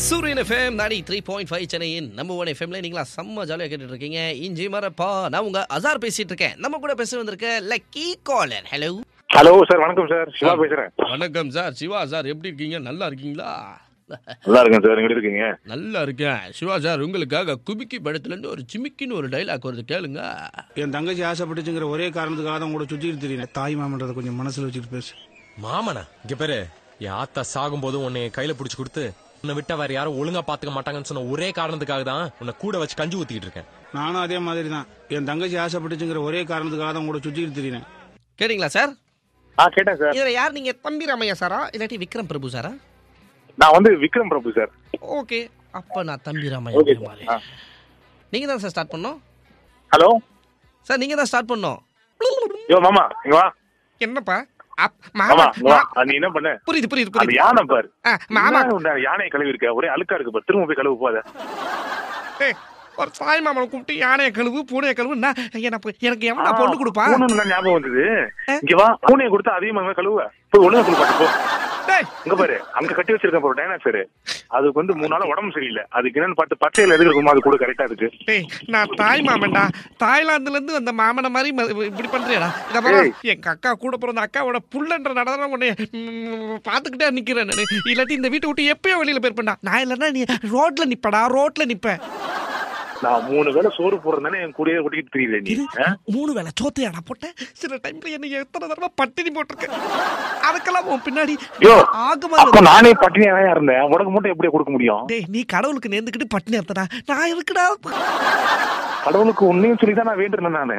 சூரியன் எஃப்எம் நாடி three point five சென்னையின் நம்ம ஒன் எஃப்எம்ல நீங்களா செம்ம ஜாலியாக கேட்டுட்டு இருக்கீங்க இஞ்சி மரப்பா நான் உங்க அசார் பேசிட்டு இருக்கேன் நம்ம கூட பேச வந்திருக்க lucky caller hello hello sir வணக்கம் சார் சிவா பேசுறேன் வணக்கம் சார் சிவா சார் எப்படி இருக்கீங்க நல்லா இருக்கீங்களா நல்லா இருக்கேன் சார் எங்க இருக்கீங்க நல்லா இருக்கேன் சிவா சார் உங்களுக்காக குமிக்கி படத்துல இருந்து ஒரு சிமிக்கின்னு ஒரு டைலாக் வருது கேளுங்க என் தங்கச்சி ஆசைப்பட்டுச்சுங்கிற ஒரே காரணத்துக்காக தான் கூட சுத்திட்டு தெரியல தாய் மாமன்றதை கொஞ்சம் மனசுல வச்சுட்டு பேசு மாமனா இங்க பேரு என் ஆத்தா சாகும் போது உன்னை கையில புடிச்சு கொடுத்து உன்னை விட்டா வேற யாரும் ஒழுங்கா பாத்துக்க மாட்டாங்கன்னு சொன்ன ஒரே காரணத்துக்காக தான் உன்னை கூட வச்சு கஞ்சி ஊத்திக்கிட்டு இருக்கேன் நானும் அதே மாதிரி தான் என் தங்கச்சி ஆசைப்பட்டுச்சுங்கிற ஒரே காரணத்துக்காக தான் கூட சுத்திட்டு தெரியல கேட்டீங்களா சார் ஆ கேட்டேன் சார் இதுல யார் நீங்க தம்பி ராமையா சாரா இல்லாட்டி விக்ரம் பிரபு சாரா நான் வந்து விக்ரம் பிரபு சார் ஓகே அப்ப நான் தம்பி ராமையா ஓகே பெருமாளே. சார் நீங்க தான் சார் ஸ்டார்ட் பண்ணோம் ஹலோ சார் நீங்க தான் ஸ்டார்ட் பண்ணோம் யோ மாமா இங்க வா என்னப்பா அப்- மாமா மாமா இங்க வா அது நீ என்ன பண்ண புரியுது புரியுது அந்த புரியுது யானை பாரு ஆ, மாமா என்ன உன்னை யானையை கழுவி இருக்க ஒரே அழுக்கா இருக்கு பாரு திரும்ப போய் கழுவு போத ஏய், ஒரு சாய் மாமனை கூப்பிட்டு யானையை கழுவு பூனையை கழுவு நான் எனக்கு எனக்கு எவனா பொண்ணு கொடுப்பா பூனை ஞாபகம் வந்தது இங்க வா பூனையை கொடுத்தா அதிகமாக கழுவ போய் ஒழுங்கா குளிப்பாட்டு போ டேய், இங்க பாரு அங்க கட்டி வச்சிருக்கேன் பாரு டைனாசர் அதுக்கு வந்து மூணு நாளா உடம்பு சரியில்லை அதுக்கு என்னன்னு பார்த்து பச்சையில எதுக்கு இருக்குமோ அது கூட கரெக்டா இருக்கு டேய், நான் தாய் மாமன்டா தாய்லாந்துல இருந்து வந்த மாமனை மாதிரி ம- இப்படி பண்றியாடா இத பாரு ஏய். எங்க அக்கா கூட பிறந்த அக்காவோட புள்ளன்ற நடனம் உன்னை ம், பாத்துக்கிட்டே நிக்கிறேன் நானு இல்லாட்டி இந்த வீட்டை விட்டு எப்பயோ வெளியில போயிருப்பேன்டா நான் இல்லைன்னா நீ ரோட்ல நிப்படா ரோட்ல நிப்ப நான் மூணு வேளை சோறு போடுறதுனால என் கூடயே ஒட்டிக்கிட்டு தெரியல நீ ஆ? மூணு வேளை சோத்தையாடா போட்டேன் சில டைம்ல என்ன எத்தனை தடவை பட்டினி போட்டிருக்கேன் அதுக்கெல்லாம் உன் பின்னாடி யோ ஆகுமா அப்ப நானே பட்டினியா தான் இருந்தேன் உனக்கு மட்டும் எப்படி கொடுக்க முடியும் டேய் நீ கடவுளுக்கு நேர்ந்துக்கிட்டு பட்டினி அர்த்தடா நான் இருக்குடா கடவுளுக்கு உன்னையும் சொல்லி தான் நான் வேண்டுறேன் நானு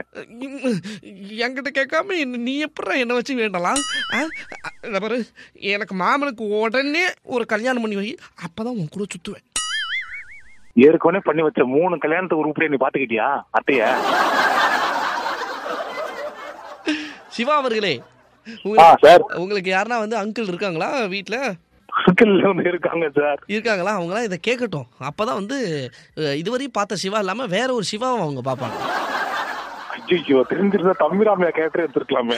என்கிட்ட கேட்காம என்ன- நீ எப்படா என்னை வச்சு வேண்டலாம் ஆ? இத பாரு எனக்கு மாமனுக்கு உடனே ஒரு கல்யாணம் பண்ணி வை அப்பதான் உன் கூட சுத்துவேன் ஏற்கனவே பண்ணி வச்ச மூணு கல்யாணத்துக்கு உருப்படியா நீ பாத்துக்கிட்டியா அத்தைய சிவா அவர்களே ஆ உங்களுக்கு- சார் உங்களுக்கு யாருன்னா வந்து அங்கிள் இருக்காங்களா வீட்ல சிக்கல்ல வந்து இருக்காங்க சார் இருக்காங்களா அவங்களாம் இதை கேட்கட்டும் அப்பதான் வந்து அஹ், இதுவரையும் பார்த்த சிவா இல்லாம வேற ஒரு சிவாவை அவங்க பார்ப்பாங்க ஐயோ தெரிஞ்சிருந்தா தம்பிராமையா கேட்டு எடுத்துருக்கலாமே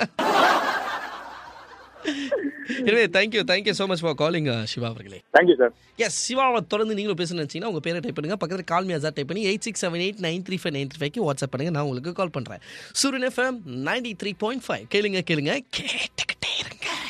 எனவே thank you thank you so much for calling Siva அவர்களே தேங்க்யூ சார் எஸ் சிவாவை தொடர்ந்து நீங்களும் பேசணும்னு நினச்சிங்கன்னா உங்கள் பேரை டைப் பண்ணுங்க பக்கத்தில் கால் மீ அசார் டைப் பண்ணி eight six seven eight nine three five nine three ஃபைவ்க்கு வாட்ஸ்அப் பண்ணுங்க நான் உங்களுக்கு கால் பண்ணுறேன் Suryan FM ninety three point five கேளுங்க கேளுங்க கேட்டுக்கிட்டே இருங்க